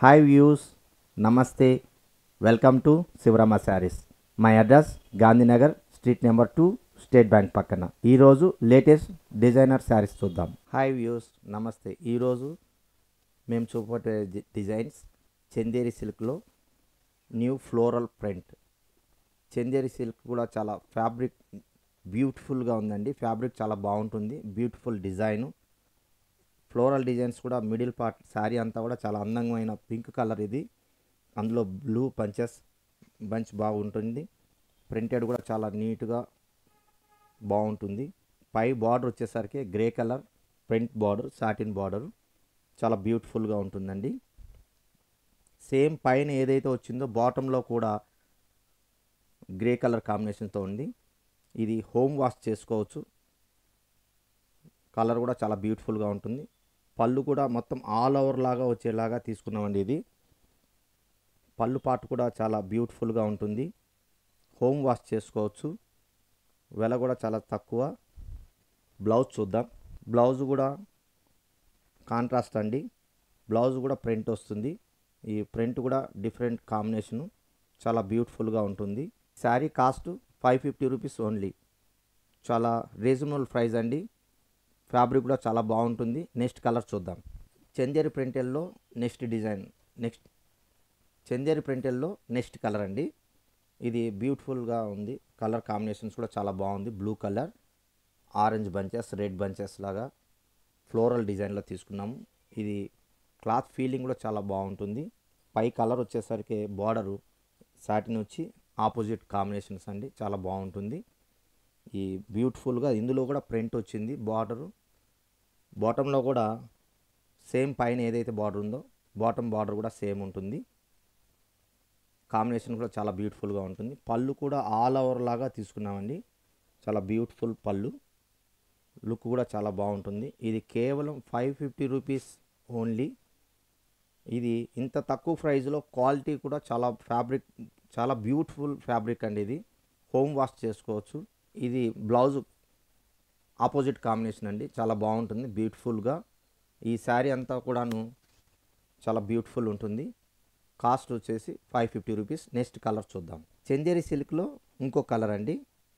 hi views నమస్తే welcome to Sivarama saris my address Gandhinagar street number two state bank పక్కన ఈరోజు latest designer saris చూద్దాం hi views నమస్తే ఈరోజు మేము చూపే డిజైన్స్ చందేరి సిల్క్లో new floral print Chanderi silk కూడా చాలా ఫ్యాబ్రిక్ బ్యూటిఫుల్గా ఉందండి ఫ్యాబ్రిక్ చాలా బాగుంటుంది బ్యూటిఫుల్ డిజైను ఫ్లోరల్ డిజైన్స్ కూడా మిడిల్ పార్ట్ శారీ అంతా కూడా చాలా అందమైన పింక్ కలర్ ఇది అందులో బ్లూ పంచెస్ బంచ్ బాగుంటుంది ప్రింటెడ్ కూడా చాలా నీట్గా బాగుంటుంది పై బార్డర్ వచ్చేసరికి grey colour print border satin border చాలా బ్యూటిఫుల్గా ఉంటుందండి సేమ్ పైన ఏదైతే వచ్చిందో బాటంలో కూడా గ్రే కలర్ కాంబినేషన్తో ఉంది ఇది హోమ్ వాష్ చేసుకోవచ్చు కలర్ కూడా చాలా బ్యూటిఫుల్గా ఉంటుంది పళ్ళు కూడా మొత్తం ఆల్ ఓవర్ లాగా వచ్చేలాగా తీసుకున్నామండి ఇది పళ్ళు పాటు కూడా చాలా బ్యూటిఫుల్గా ఉంటుంది హోమ్ వాష్ చేసుకోవచ్చు వెల కూడా చాలా తక్కువ బ్లౌజ్ చూద్దాం బ్లౌజ్ కూడా కాంట్రాస్ట్ అండి బ్లౌజ్ కూడా ప్రింట్ వస్తుంది ఈ ప్రింట్ కూడా డిఫరెంట్ కాంబినేషను చాలా బ్యూటిఫుల్గా ఉంటుంది sari cost five fifty rupees only చాలా రీజనబుల్ ప్రైస్ అండి ఫ్యాబ్రిక్ కూడా చాలా బాగుంటుంది నెక్స్ట్ కలర్ చూద్దాం చందేరి ప్రింటెల్లో నెక్స్ట్ డిజైన్ నెక్స్ట్ చందేరి ప్రింటెల్లో నెక్స్ట్ కలర్ అండి ఇది బ్యూటిఫుల్గా ఉంది కలర్ కాంబినేషన్స్ కూడా చాలా బాగుంది blue colour orange bunches red bunches లాగా ఫ్లోరల్ డిజైన్లో తీసుకున్నాము ఇది క్లాత్ ఫీలింగ్ కూడా చాలా బాగుంటుంది పై కలర్ వచ్చేసరికి బార్డరు సాటిన్ వచ్చి ఆపోజిట్ కాంబినేషన్స్ అండి చాలా బాగుంటుంది ఈ బ్యూటిఫుల్గా ఇందులో కూడా ప్రింట్ వచ్చింది బార్డరు బాటంలో కూడా సేమ్ పైన ఏదైతే బార్డర్ ఉందో బాటమ్ బార్డర్ కూడా సేమ్ ఉంటుంది కాంబినేషన్ కూడా చాలా బ్యూటిఫుల్గా ఉంటుంది పళ్ళు కూడా ఆల్ ఓవర్ లాగా తీసుకున్నామండి చాలా బ్యూటిఫుల్ పళ్ళు లుక్ కూడా చాలా బాగుంటుంది ఇది కేవలం ఫైవ్ ఫిఫ్టీ రూపీస్ ఓన్లీ ఇది ఇంత తక్కువ ప్రైస్లో క్వాలిటీ కూడా చాలా ఫ్యాబ్రిక్ చాలా బ్యూటిఫుల్ ఫ్యాబ్రిక్ అండి ఇది హోమ్ వాష్ చేసుకోవచ్చు ఇది బ్లౌజ్ ఆపోజిట్ కాంబినేషన్ అండి చాలా బాగుంటుంది బ్యూటిఫుల్గా ఈ శారీ అంతా కూడాను చాలా బ్యూటిఫుల్ ఉంటుంది కాస్ట్ వచ్చేసి five fifty rupees next colour చూద్దాం చందేరి సిల్క్లో ఇంకో కలర్ అండి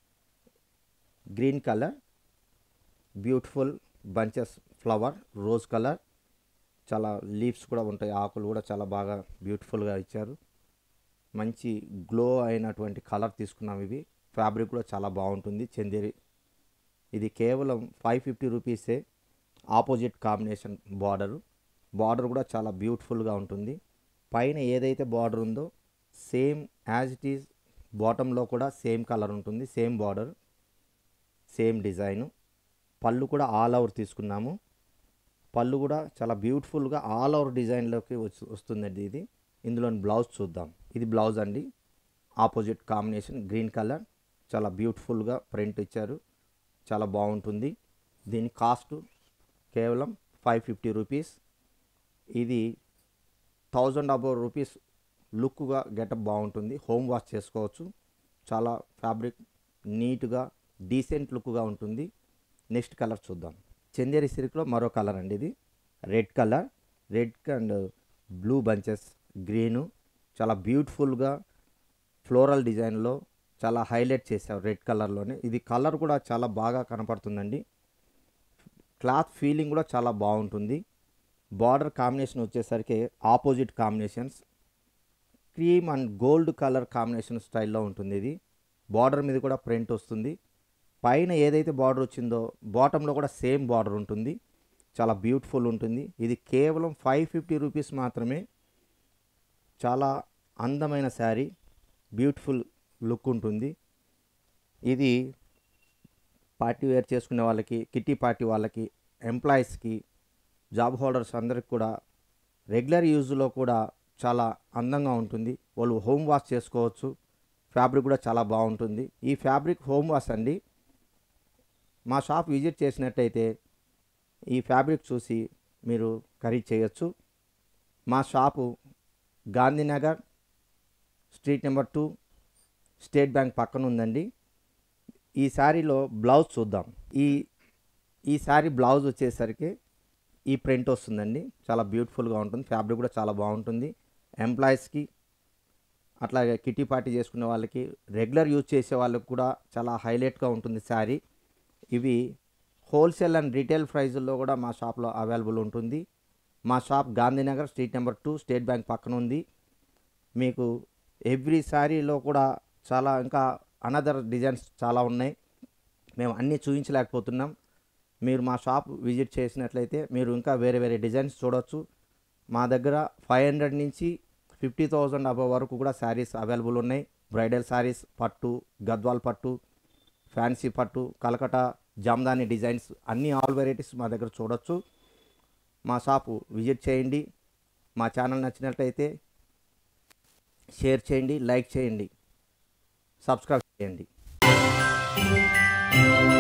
green colour beautiful bunches flower rose colour చాలా లీవ్స్ కూడా ఉంటాయి ఆకులు కూడా చాలా బాగా బ్యూటిఫుల్గా ఇచ్చారు మంచి గ్లో అయినటువంటి కలర్ తీసుకున్నాం ఇవి ఫ్యాబ్రిక్ కూడా చాలా బాగుంటుంది చందేరి ఇది కేవలం ఫైవ్ ఫిఫ్టీ రూపీసే ఆపోజిట్ కాంబినేషన్ బార్డరు బార్డర్ కూడా చాలా బ్యూటిఫుల్గా ఉంటుంది పైన ఏదైతే బార్డర్ ఉందో సేమ్ యాజ్ ఇట్ ఈజ్ బాటంలో కూడా సేమ్ కలర్ ఉంటుంది సేమ్ బార్డర్ సేమ్ డిజైను పళ్ళు కూడా ఆల్ ఓవర్ తీసుకున్నాము పళ్ళు కూడా చాలా బ్యూటిఫుల్గా ఆల్ ఓవర్ డిజైన్లోకి వచ్చి వస్తుందండి ఇది ఇందులోని బ్లౌజ్ చూద్దాం ఇది బ్లౌజ్ అండి ఆపోజిట్ కాంబినేషన్ గ్రీన్ కలర్ చాలా బ్యూటిఫుల్గా ప్రింట్ ఇచ్చారు చాలా బాగుంటుంది దీని కాస్ట్ కేవలం ఫైవ్ ఫిఫ్టీ రూపీస్ ఇది థౌజండ్ అబౌవ్ రూపీస్ లుక్గా గెటప్ బాగుంటుంది హోమ్ వాష్ చేసుకోవచ్చు చాలా ఫ్యాబ్రిక్ నీట్గా డీసెంట్ లుక్గా ఉంటుంది నెక్స్ట్ కలర్ చూద్దాం చందేరి సిల్క్లో మరో కలర్ అండి ఇది red colour red and blue bunches green చాలా బ్యూటిఫుల్గా ఫ్లోరల్ డిజైన్లో చాలా హైలైట్ చేశారు రెడ్ కలర్లోనే ఇది కలర్ కూడా చాలా బాగా కనపడుతుందండి క్లాత్ ఫీలింగ్ కూడా చాలా బాగుంటుంది బార్డర్ కాంబినేషన్ వచ్చేసరికి opposite combinations cream and gold colour combination స్టైల్లో ఉంటుంది ఇది బార్డర్ మీద కూడా ప్రింట్ వస్తుంది పైన ఏదైతే బార్డర్ వచ్చిందో బాటంలో కూడా సేమ్ బార్డర్ ఉంటుంది చాలా బ్యూటిఫుల్ ఉంటుంది ఇది కేవలం ఫైవ్ ఫిఫ్టీ రూపీస్ మాత్రమే చాలా అందమైన శారీ బ్యూటిఫుల్ లుక్ ఉంటుంది ఇది పార్టీ వేర్ చేసుకునే వాళ్ళకి కిట్టి పార్టీ వాళ్ళకి ఎంప్లాయీస్కి జాబ్ హోల్డర్స్ అందరికి కూడా రెగ్యులర్ యూజ్లో కూడా చాలా అందంగా ఉంటుంది వాళ్ళు హోమ్ వాష్ చేసుకోవచ్చు ఫ్యాబ్రిక్ కూడా చాలా బాగుంటుంది ఈ ఫ్యాబ్రిక్ హోమ్ వాష్ అండి మా షాప్ విజిట్ చేసినట్టయితే ఈ ఫ్యాబ్రిక్ చూసి మీరు ఖరీదు చేయొచ్చు మా shop Gandhinagar street number two state bank పక్కన ఉందండి ఈ శారీలో బ్లౌజ్ చూద్దాం ఈ ఈ శారీ బ్లౌజ్ వచ్చేసరికి ఈ ప్రింట్ వస్తుందండి చాలా బ్యూటిఫుల్గా ఉంటుంది ఫ్యాబ్రిక్ కూడా చాలా బాగుంటుంది ఎంప్లాయీస్కి అట్లాగే కిటీ పార్టీ చేసుకునే వాళ్ళకి రెగ్యులర్ యూజ్ చేసే వాళ్ళకి కూడా చాలా హైలైట్గా ఉంటుంది శారీ ఇవి హోల్సేల్ అండ్ రీటైల్ ప్రైజుల్లో కూడా మా షాప్లో అవైలబుల్ ఉంటుంది మా shop Gandhinagar street number two state bank పక్కన ఉంది మీకు ఎవ్రీ శారీలో కూడా చాలా ఇంకా అనదర్ డిజైన్స్ చాలా ఉన్నాయి మేము అన్నీ చూపించలేకపోతున్నాం మీరు మా షాప్ విజిట్ చేసినట్లయితే మీరు ఇంకా వేరే వేరే డిజైన్స్ చూడొచ్చు మా దగ్గర ఫైవ్ హండ్రెడ్ నుంచి ఫిఫ్టీ థౌజండ్ అబవ్ వరకు కూడా శారీస్ అవైలబుల్ ఉన్నాయి బ్రైడల్ శారీస్ పట్టు గద్వాల్ పట్టు ఫ్యాన్సీ పట్టు కలకటా జామ్దాని డిజైన్స్ అన్ని ఆల్ వెరైటీస్ మా దగ్గర చూడొచ్చు మా షాపు విజిట్ చేయండి మా ఛానల్ నచ్చినట్లయితే షేర్ చేయండి లైక్ చేయండి సబ్స్క్రైబ్ చేయండి